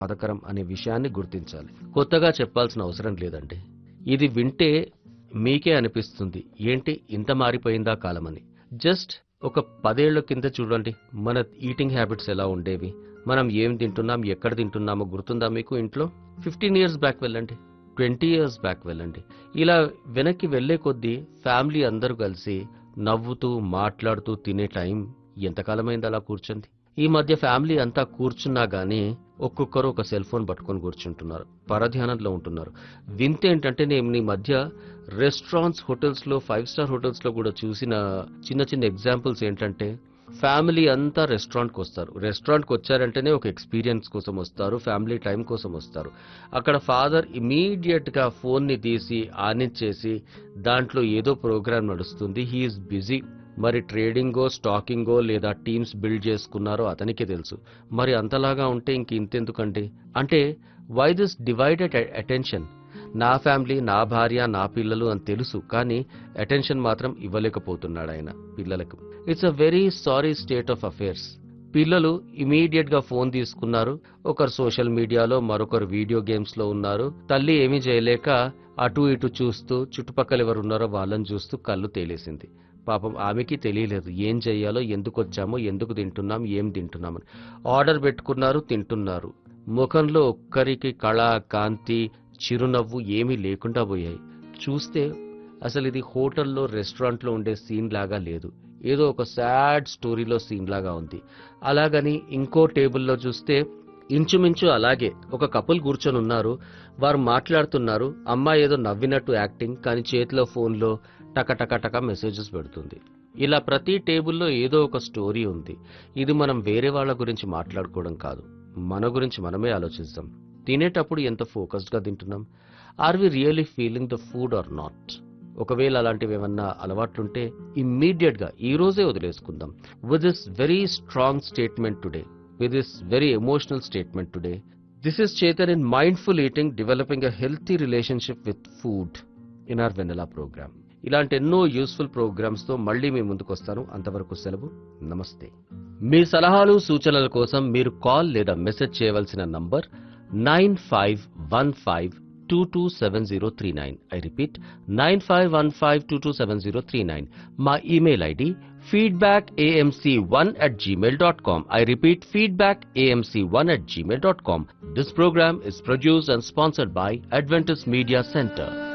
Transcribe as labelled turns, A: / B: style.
A: బాధకరం అనే విషయాన్ని గుర్తించాలి కొత్తగా చెప్పాల్సిన అవసరం లేదండి ఇది వింటే మీకే అనిపిస్తుంది ఏంటి ఇంత మారిపోయిందా కాలమని జస్ట్ ఒక పదేళ్ల కింద చూడండి మన ఈటింగ్ హ్యాబిట్స్ ఎలా ఉండేవి మనం ఏం తింటున్నాం ఎక్కడ తింటున్నామో గుర్తుందా మీకు ఇంట్లో ఫిఫ్టీన్ ఇయర్స్ బ్యాక్ వెళ్ళండి ట్వంటీ ఇయర్స్ బ్యాక్ వెళ్ళండి ఇలా వెనక్కి వెళ్లే కొద్దీ ఫ్యామిలీ అందరూ కలిసి నవ్వుతూ మాట్లాడుతూ తినే టైం ఎంతకాలమైంది అలా కూర్చుంది ఈ మధ్య ఫ్యామిలీ అంతా కూర్చున్నా గానీ ఒక్కొక్కరు ఒక సెల్ ఫోన్ పట్టుకొని కూర్చుంటున్నారు పరధ్యానంలో ఉంటున్నారు వింత ఏంటంటే నేను ఈ మధ్య రెస్టారెంట్స్ హోటల్స్ లో ఫైవ్ స్టార్ హోటల్స్ లో కూడా చూసిన చిన్న చిన్న ఎగ్జాంపుల్స్ ఏంటంటే ఫ్యామిలీ అంతా రెస్టారెంట్కి వస్తారు రెస్టారెంట్కి వచ్చారంటేనే ఒక ఎక్స్పీరియన్స్ కోసం వస్తారు ఫ్యామిలీ టైం కోసం వస్తారు అక్కడ ఫాదర్ ఇమీడియట్గా ఫోన్ని తీసి ఆనిచ్చేసి దాంట్లో ఏదో ప్రోగ్రామ్ నడుస్తుంది హీఈస్ బిజీ మరి ట్రేడింగో స్టాకింగో లేదా టీమ్స్ బిల్డ్ చేసుకున్నారో అతనికే తెలుసు మరి అంతలాగా ఉంటే ఇంక ఇంతెందుకండి అంటే వై దిస్ డివైడెడ్ అటెన్షన్ నా ఫ్యామిలీ నా భార్య నా పిల్లలు అని తెలుసు కానీ అటెన్షన్ మాత్రం ఇవ్వలేకపోతున్నాడు ఆయన పిల్లలకు it's a very sorry state of affairs పిల్లలు ఇమీడియట్ గా ఫోన్ తీసుకున్నారు ఒకరు సోషల్ మీడియాలో మరొకరు వీడియో గేమ్స్ లో ఉన్నారు తల్లి ఏమీ చేయలేక అటు ఇటు చూస్తూ చుట్టుపక్కల ఎవరు ఉన్నారో వాళ్ళని చూస్తూ కళ్ళు తేలేసింది పాపం ఆమెకి తెలియలేదు ఏం చెయ్యాలో ఎందుకు వచ్చామో ఎందుకు తింటున్నాం ఏం తింటున్నామని ఆర్డర్ పెట్టుకున్నారు తింటున్నారు ముఖంలో ఒక్కరికి కళ కాంతి చిరునవ్వు ఏమీ లేకుండా పోయాయి చూస్తే అసలు ఇది హోటల్లో రెస్టారెంట్లో ఉండే సీన్ లాగా లేదు ఏదో ఒక సాడ్ స్టోరీలో సీన్ లాగా ఉంది అలాగని ఇంకో టేబుల్లో చూస్తే ఇంచుమించు అలాగే ఒక కపుల్ కూర్చొని ఉన్నారు వారు మాట్లాడుతున్నారు అమ్మాయి ఏదో నవ్వినట్టు యాక్టింగ్ కానీ చేతిలో ఫోన్లో టక టక టక మెసేజెస్ పెడుతుంది ఇలా ప్రతి టేబుల్లో ఏదో ఒక స్టోరీ ఉంది ఇది మనం వేరే వాళ్ళ గురించి మాట్లాడుకోవడం కాదు మన గురించి మనమే ఆలోచిస్తాం తినేటప్పుడు ఎంత ఫోకస్డ్గా తింటున్నాం are we really feeling the food or not ఒకవేళ అలాంటివి ఏమన్నా అలవాట్లుంటే ఇమ్మీడియట్ గా ఈ రోజే వదిలేసుకుందాం with this very strong statement today with this very emotional statement today this is Chetan in mindful eating developing a healthy relationship with food in our Vennela program ఇలాంటి ఎన్నో యూస్ఫుల్ ప్రోగ్రామ్స్ తో మళ్ళీ మీ ముందుకు వస్తాను అంతవరకు సెలవు నమస్తే మీ సలహాలు సూచనల కోసం మీరు కాల్ లేదా మెసేజ్ చేయవలసిన number nine five one five two two seven zero three nine I repeat nine five one five two two seven zero three nine మా email ID feedback AMC one at Gmail dot com I repeat feedback AMC one at Gmail dot com this program is produced and sponsored by Adventus media centre